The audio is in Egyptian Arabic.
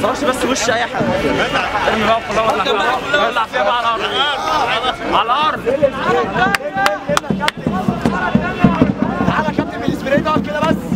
تظهرش بس وش اي حد ارمي بقى كلها ولع فيها ولع فيها بقى على الارض على الارض تعالى يا كابتن بالسبراي ده كده بس